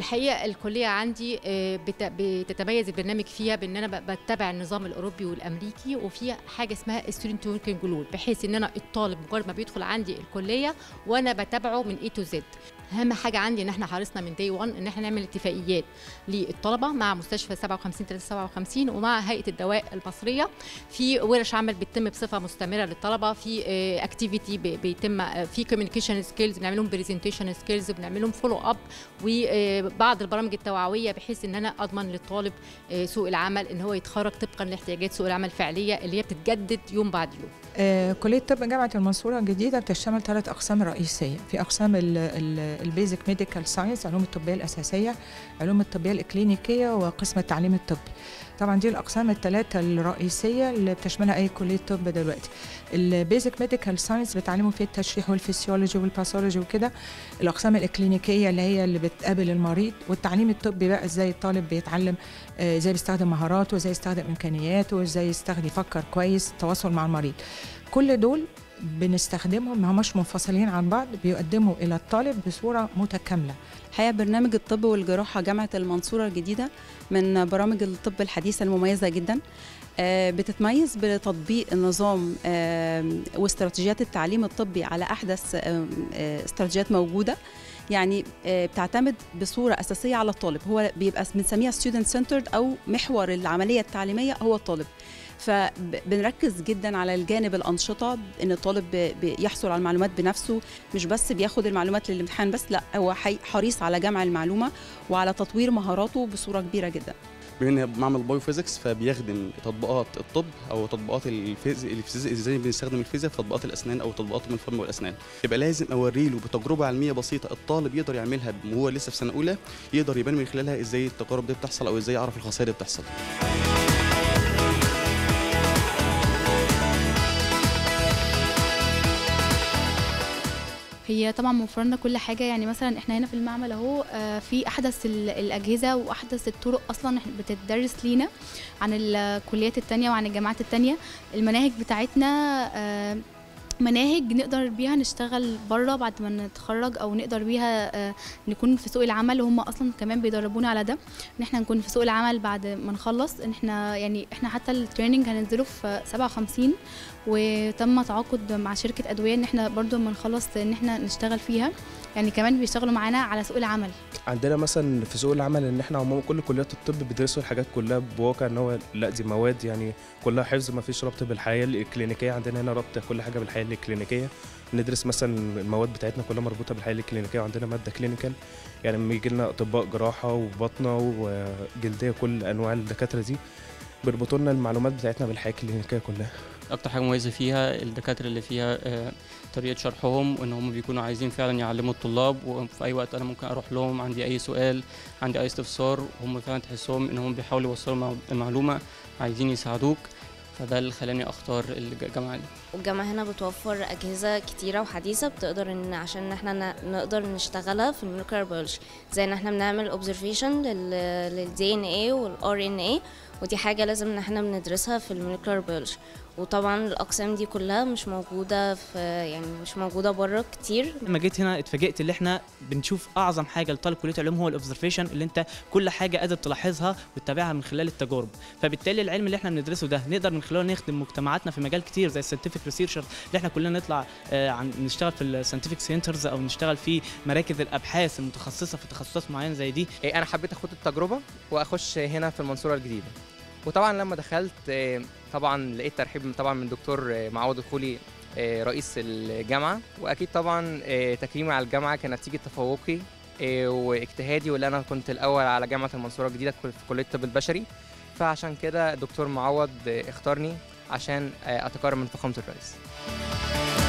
الحقيقه الكليه عندي آه، بت- بتتميز البرنامج فيها بان انا ب- بتبع النظام الاوروبي والامريكي وفي حاجه اسمها ستودنت وركينج جلود بحيث ان انا الطالب مجرد ما بيدخل عندي الكليه وانا بتابعه من اي تو زد اهم حاجه عندي ان احنا حرصنا من داي 1 ان احنا نعمل اتفاقيات للطلبه مع مستشفى 57 357 ومع هيئه الدواء المصريه في ورش عمل بتتم بصفه مستمره للطلبه في اكتيفيتي بيتم آه، في كوميونيكيشن سكيلز بنعمل لهم برزنتيشن سكيلز بنعمل لهم فولو اب وبعض البرامج التوعويه بحيث ان انا اضمن للطالب آه، سوق العمل ان هو يتخرج طبقا لاحتياجات سوق العمل الفعليه اللي هي بتتجدد يوم بعد يوم آه، كلية طب جامعة المنصورة الجديدة بتشتمل ثلاث أقسام رئيسية في أقسام البيزك ميديكال ساينس علوم الطبية الأساسية علوم الطبية الإكلينيكية وقسم التعليم الطبي طبعا دي الأقسام الثلاثة الرئيسية اللي بتشملها أي كلية طب دلوقتي البيزك ميديكال ساينس بتعلموا فيه التشريح والفسيولوجي والباثولوجي وكده الأقسام الإكلينيكية اللي هي اللي بتقابل المريض والتعليم الطبي بقى إزاي الطالب بيتعلم آه، ازاي بيستخدم مهاراته وازاي يستخدم امكانياته وازاي يستخدم يفكر كويس التواصل مع المريض كل دول بنستخدمهم ما هماش منفصلين عن بعض بيقدموا الى الطالب بصوره متكامله الحقيقه برنامج الطب والجراحه جامعه المنصوره الجديده من برامج الطب الحديثه المميزه جدا آه، بتتميز بتطبيق النظام آه، واستراتيجيات التعليم الطبي على احدث آه، آه، استراتيجيات موجوده يعني آه، بتعتمد بصوره اساسيه على الطالب هو بيبقى بنسميها ستودنت سنترد او محور العمليه التعليميه هو الطالب فبنركز جدا على الجانب الانشطه ان الطالب ب- بيحصل على المعلومات بنفسه مش بس بياخد المعلومات للامتحان بس لا هو حي- حريص على جمع المعلومه وعلى تطوير مهاراته بصوره كبيره جدا بما اني بعمل بايو فيزيكس فبيخدم تطبيقات الطب او تطبيقات الفيزياء الفيزياء ازاي بنستخدم الفيزياء في تطبيقات الاسنان او تطبيقات من الفم والاسنان يبقى لازم اوري له بتجربه علميه بسيطه الطالب يقدر يعملها وهو لسه في سنه اولى يقدر يبان من خلالها ازاي التجارب دي بتحصل او ازاي يعرف الخصائص دي بتحصل هي طبعا موفر لنا كل حاجه يعني مثلا احنا هنا في المعمل اهو آه، في احدث ال- الاجهزه واحدث الطرق اصلا إحنا بتدرس لينا عن الكليات التانية وعن الجامعات التانية المناهج بتاعتنا آه، مناهج نقدر بيها نشتغل بره بعد ما نتخرج او نقدر بيها آه، نكون في سوق العمل وهم اصلا كمان بيدربونا على ده ان احنا نكون في سوق العمل بعد ما نخلص ان احنا يعني احنا حتى التريننج هننزله في 57 وتم تعاقد مع شركه ادويه ان احنا برضو لما نخلص ان احنا نشتغل فيها يعني كمان بيشتغلوا معانا على سوق العمل عندنا مثلا في سوق العمل ان احنا عموما كل كليات الطب بيدرسوا الحاجات كلها بواقع ان هو لا دي مواد يعني كلها حفظ ما فيش ربط بالحياه الكلينيكيه عندنا هنا ربط كل حاجه بالحياه الكلينيكيه ندرس مثلا المواد بتاعتنا كلها مربوطه بالحياه الكلينيكيه وعندنا ماده كلينيكال يعني لما يجي لنا اطباء جراحه وبطنه وجلديه كل انواع الدكاتره دي بيربطوا لنا المعلومات بتاعتنا بالحياه الكلينيكيه كلها اكتر حاجه مميزه فيها الدكاتره اللي فيها آه، طريقه شرحهم وان هم بيكونوا عايزين فعلا يعلموا الطلاب وفي اي وقت انا ممكن اروح لهم عندي اي سؤال عندي اي استفسار هم فعلا تحسهم ان هم بيحاولوا يوصلوا المع- المعلومه عايزين يساعدوك فده اللي خلاني اختار الجامعه دي والجامعة هنا بتوفر أجهزة كتيرة وحديثة بتقدر إن عشان احنا ن- نقدر نشتغلها في المولكيولر بيولوجي زي إن احنا بنعمل اوبزرفيشن للدي ان اي والار ان اي ودي حاجة لازم إن احنا بندرسها في المولكيولر بيولوجي وطبعا الأقسام دي كلها مش موجودة في يعني مش موجودة بره كتير لما جيت هنا اتفاجئت ان احنا بنشوف اعظم حاجه لطالب كليه علوم هو الاوبزرفيشن اللي انت كل حاجه قادر تلاحظها وتتابعها من خلال التجارب فبالتالي العلم اللي احنا بندرسه ده نقدر من خلاله نخدم مجتمعاتنا في مجال كتير زي الساينتفك ريسيرشر اللي احنا كلنا نطلع آه، عن نشتغل في الساينتفك سنترز او نشتغل في مراكز الابحاث المتخصصه في تخصصات معينه زي دي إيه، انا حبيت اخد التجربه واخش هنا في المنصوره الجديده وطبعا لما دخلت إيه، طبعا لقيت ترحيب طبعا من دكتور إيه، معوض الخولي إيه، رئيس الجامعه واكيد طبعا إيه، تكريمي على الجامعه كان نتيجه تفوقي إيه، واجتهادي واللي انا كنت الاول على جامعه المنصوره الجديده في كليه الطب البشري فعشان كده دكتور معوض إيه، اختارني عشان إيه، اتكرم من فخامه الرئيس